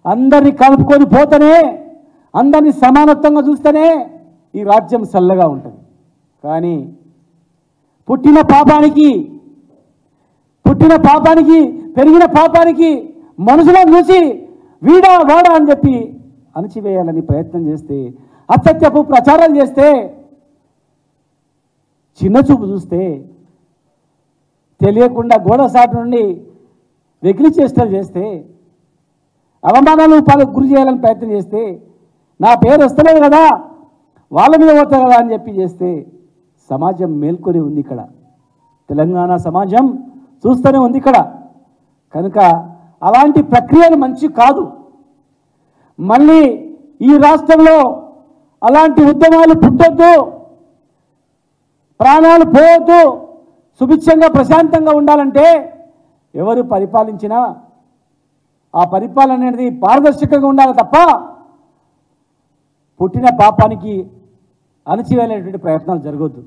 అందరినీ కలుపుకొని పోతేనే అందరినీ సమానత్వంగా చూస్తేనే ఈ రాజ్యం చల్లగా ఉంటుంది కానీ పుట్టిన పాపానికి పుట్టిన పాపానికి పెరిగిన పాపానికి మనుషులను చూసి వీడా వాడా అని చెప్పి అణచివేయాలని ప్రయత్నం చేస్తే అసత్యపు ప్రచారం చేస్తే చిన్న చూపు చూస్తే తెలియకుండా గోడ సాటు నుండి వెకిలి చేష్టలు చేస్తే అవమానాలు పాలకు గురి చేయాలని ప్రయత్నం చేస్తే నా పేరు వస్తలేదు కదా వాళ్ళ మీద పోతుంది కదా అని చెప్పి చేస్తే సమాజం మేల్కొని ఉంది ఇక్కడ తెలంగాణ సమాజం చూస్తూనే ఉంది ఇక్కడ కనుక అలాంటి ప్రక్రియలు మంచి కాదు మళ్ళీ ఈ రాష్ట్రంలో అలాంటి ఉద్యమాలు పుట్టొద్దు ప్రాణాలు పోవద్దు సుభిక్షంగా ప్రశాంతంగా ఉండాలంటే ఎవరు పరిపాలించినా ఆ పరిపాలన అనేది పారదర్శకంగా ఉండాలి తప్ప పుట్టిన పాపానికి అణచివేలేటువంటి ప్రయత్నాలు జరగొద్దు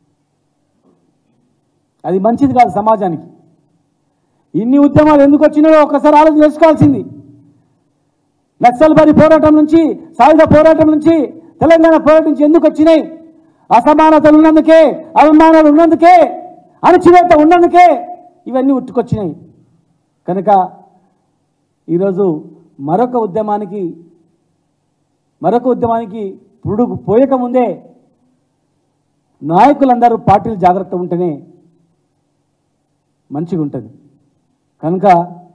అది మంచిది కాదు సమాజానికి ఇన్ని ఉద్యమాలు ఎందుకు వచ్చినాయో ఒకసారి ఆలోచన చేసుకోవాల్సింది నక్సల్బరి పోరాటం నుంచి సాయుధ పోరాటం నుంచి తెలంగాణ పోరాటం నుంచి ఎందుకు వచ్చినాయి అసమానతలు ఉన్నందుకే అవమానాలు ఉన్నందుకే అణచివేత ఉన్నందుకే ఇవన్నీ ఉట్టుకొచ్చినాయి కనుక ఈరోజు మరొక ఉద్యమానికి మరొక ఉద్యమానికి పురుడు పోయక ముందే నాయకులందరూ పార్టీలు జాగ్రత్త ఉంటేనే మంచిగా ఉంటుంది కనుక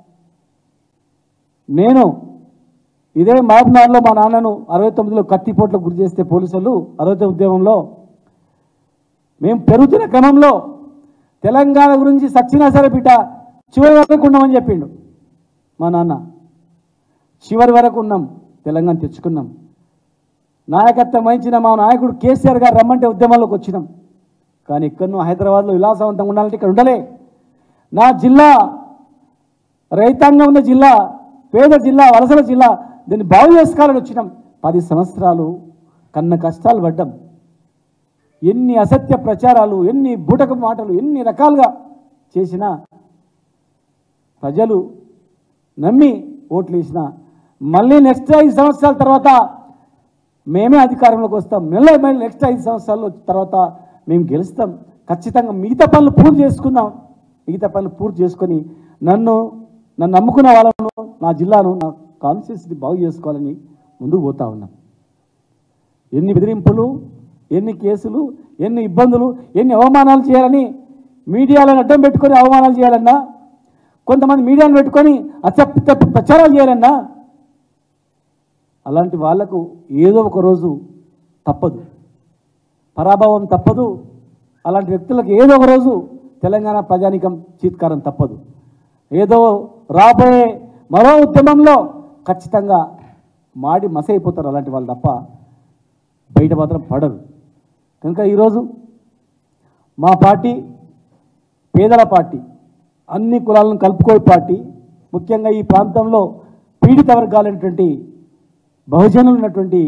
నేను ఇదే మహబూబ్నగర్లో మా నాన్నను అరవై తొమ్మిదిలో కత్తిపోట్లకు గురి చేస్తే పోలీసులు అరవై తొమ్మిది ఉద్యమంలో మేము పెరుగుతున్న క్రమంలో తెలంగాణ గురించి సచ్చినా సరే బిడ్డ చివరి వరకు ఉన్నామని చెప్పిండు మా నాన్న చివరి వరకు ఉన్నాం తెలంగాణ తెచ్చుకున్నాం నాయకత్వం వహించిన మా నాయకుడు కేసీఆర్ గారు రమ్మంటే ఉద్యమాల్లోకి వచ్చినాం కానీ ఇక్కడ హైదరాబాద్లో విలాసవంతంగా ఉండాలంటే ఇక్కడ ఉండలే నా జిల్లా రైతాంగం ఉన్న జిల్లా పేద జిల్లా వలసల జిల్లా దీన్ని బాగు చేసుకోవాలని వచ్చినాం పది సంవత్సరాలు కన్న కష్టాలు పడ్డాం ఎన్ని అసత్య ప్రచారాలు ఎన్ని బూటక మాటలు ఎన్ని రకాలుగా చేసినా ప్రజలు నమ్మి ఓట్లు వేసిన మళ్ళీ నెక్స్ట్ ఐదు సంవత్సరాల తర్వాత మేమే అధికారంలోకి వస్తాం మళ్ళీ మళ్ళీ నెక్స్ట్ ఐదు సంవత్సరాల తర్వాత మేము గెలుస్తాం ఖచ్చితంగా మిగతా పనులు పూర్తి చేసుకుందాం మిగతా పనులు పూర్తి చేసుకొని నన్ను నన్ను నమ్ముకున్న వాళ్ళను నా జిల్లాను నా కాన్స్టిట్యూన్సీని బాగు చేసుకోవాలని ముందుకు పోతా ఉన్నాం ఎన్ని బెదిరింపులు ఎన్ని కేసులు ఎన్ని ఇబ్బందులు ఎన్ని అవమానాలు చేయాలని మీడియాలను అడ్డం పెట్టుకొని అవమానాలు చేయాలన్నా కొంతమంది మీడియాను పెట్టుకొని అసత్య తప్పు ప్రచారాలు చేయాలన్నా అలాంటి వాళ్లకు ఏదో ఒక రోజు తప్పదు పరాభవం తప్పదు అలాంటి వ్యక్తులకు ఏదో ఒక రోజు తెలంగాణ ప్రజానికం చీత్కారం తప్పదు ఏదో రాబోయే మరో ఉద్యమంలో ఖచ్చితంగా మాడి మసైపోతారు అలాంటి వాళ్ళు తప్ప బయట మాత్రం పడరు కనుక ఈరోజు మా పార్టీ పేదల పార్టీ అన్ని కులాలను కలుపుకోని పార్టీ ముఖ్యంగా ఈ ప్రాంతంలో పీడిత వర్గాలైనటువంటి బహుజనులు ఉన్నటువంటి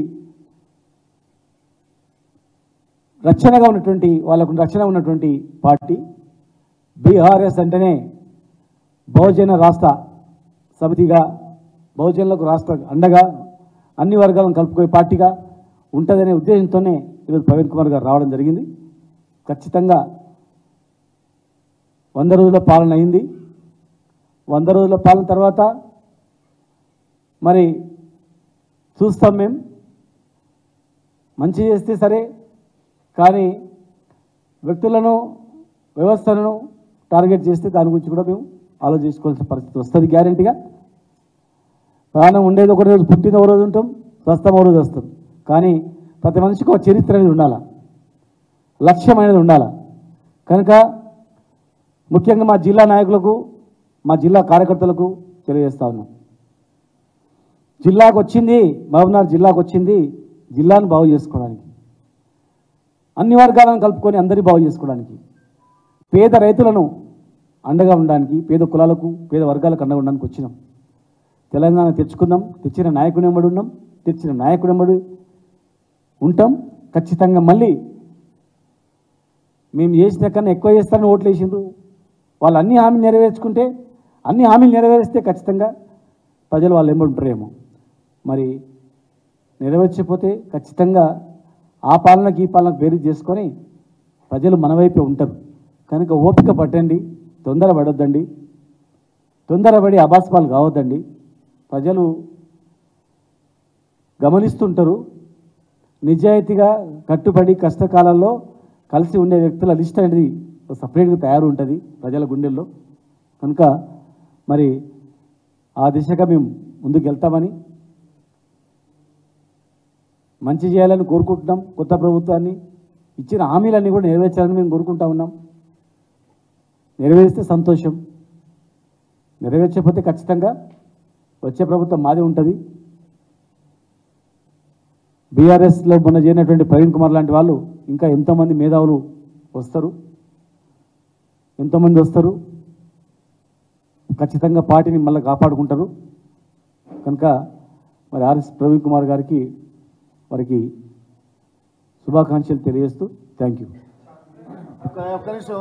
రక్షణగా ఉన్నటువంటి వాళ్ళకు రక్షణ ఉన్నటువంటి పార్టీ బీఆర్ఎస్ అంటేనే బహుజన రాష్ట్ర సమితిగా బహుజనులకు రాష్ట్ర అండగా అన్ని వర్గాలను కలుపుకునే పార్టీగా ఉంటుందనే ఉద్దేశంతోనే ఈరోజు ప్రవీణ్ కుమార్ గారు రావడం జరిగింది ఖచ్చితంగా వంద రోజుల పాలన అయింది వంద రోజుల పాలన తర్వాత మరి చూస్తాం మేము మంచి చేస్తే సరే కానీ వ్యక్తులను వ్యవస్థలను టార్గెట్ చేస్తే దాని గురించి కూడా మేము ఆలోచించుకోవాల్సిన పరిస్థితి వస్తుంది గ్యారంటీగా ప్రాణం ఉండేది ఒక రోజు పుట్టిన ఒక రోజు ఉంటాం స్వస్థం ఒక రోజు వస్తాం కానీ ప్రతి మనిషికి ఒక చరిత్ర అనేది ఉండాలి లక్ష్యం అనేది ఉండాలి కనుక ముఖ్యంగా మా జిల్లా నాయకులకు మా జిల్లా కార్యకర్తలకు తెలియజేస్తా ఉన్నాం జిల్లాకు వచ్చింది మహబూబ్నగర్ జిల్లాకు వచ్చింది జిల్లాను బాగు చేసుకోవడానికి అన్ని వర్గాలను కలుపుకొని అందరినీ బాగు చేసుకోవడానికి పేద రైతులను అండగా ఉండడానికి పేద కులాలకు పేద వర్గాలకు అండగా ఉండడానికి వచ్చినాం తెలంగాణ తెచ్చుకున్నాం తెచ్చిన నాయకుని వెంబడి ఉన్నాం తెచ్చిన నాయకుడు వెంబడి ఉంటాం ఖచ్చితంగా మళ్ళీ మేము చేసిన కన్నా ఎక్కువ చేస్తారని ఓట్లు వేసిండ్రు వాళ్ళు అన్ని హామీలు నెరవేర్చుకుంటే అన్ని హామీలు నెరవేరిస్తే ఖచ్చితంగా ప్రజలు వాళ్ళు వెంబడి ఉంటారేమో మరి నెరవేర్చకపోతే ఖచ్చితంగా ఆ పాలనకి ఈ పాలనకు వేరు చేసుకొని ప్రజలు మన వైపే ఉంటారు కనుక ఓపిక పట్టండి తొందర పడొద్దండి తొందరపడి అబాస్పాలు కావద్దండి ప్రజలు గమనిస్తుంటారు నిజాయితీగా కట్టుబడి కష్టకాలంలో కలిసి ఉండే వ్యక్తుల లిస్ట్ అనేది సపరేట్గా తయారు ఉంటుంది ప్రజల గుండెల్లో కనుక మరి ఆ దిశగా మేము ముందుకు వెళ్తామని మంచి చేయాలని కోరుకుంటున్నాం కొత్త ప్రభుత్వాన్ని ఇచ్చిన హామీలన్నీ కూడా నెరవేర్చాలని మేము కోరుకుంటా ఉన్నాం నెరవేరిస్తే సంతోషం నెరవేర్చకపోతే ఖచ్చితంగా వచ్చే ప్రభుత్వం మాదే ఉంటుంది బీఆర్ఎస్లో మొన్న చేరినటువంటి ప్రవీణ్ కుమార్ లాంటి వాళ్ళు ఇంకా ఎంతోమంది మేధావులు వస్తారు ఎంతోమంది వస్తారు ఖచ్చితంగా పార్టీని మళ్ళీ కాపాడుకుంటారు కనుక మరి ఆర్ఎస్ ప్రవీణ్ కుమార్ గారికి వారికి శుభాకాంక్షలు తెలియజేస్తూ థ్యాంక్ యూ ఒక్క ఒక్క నిమిషం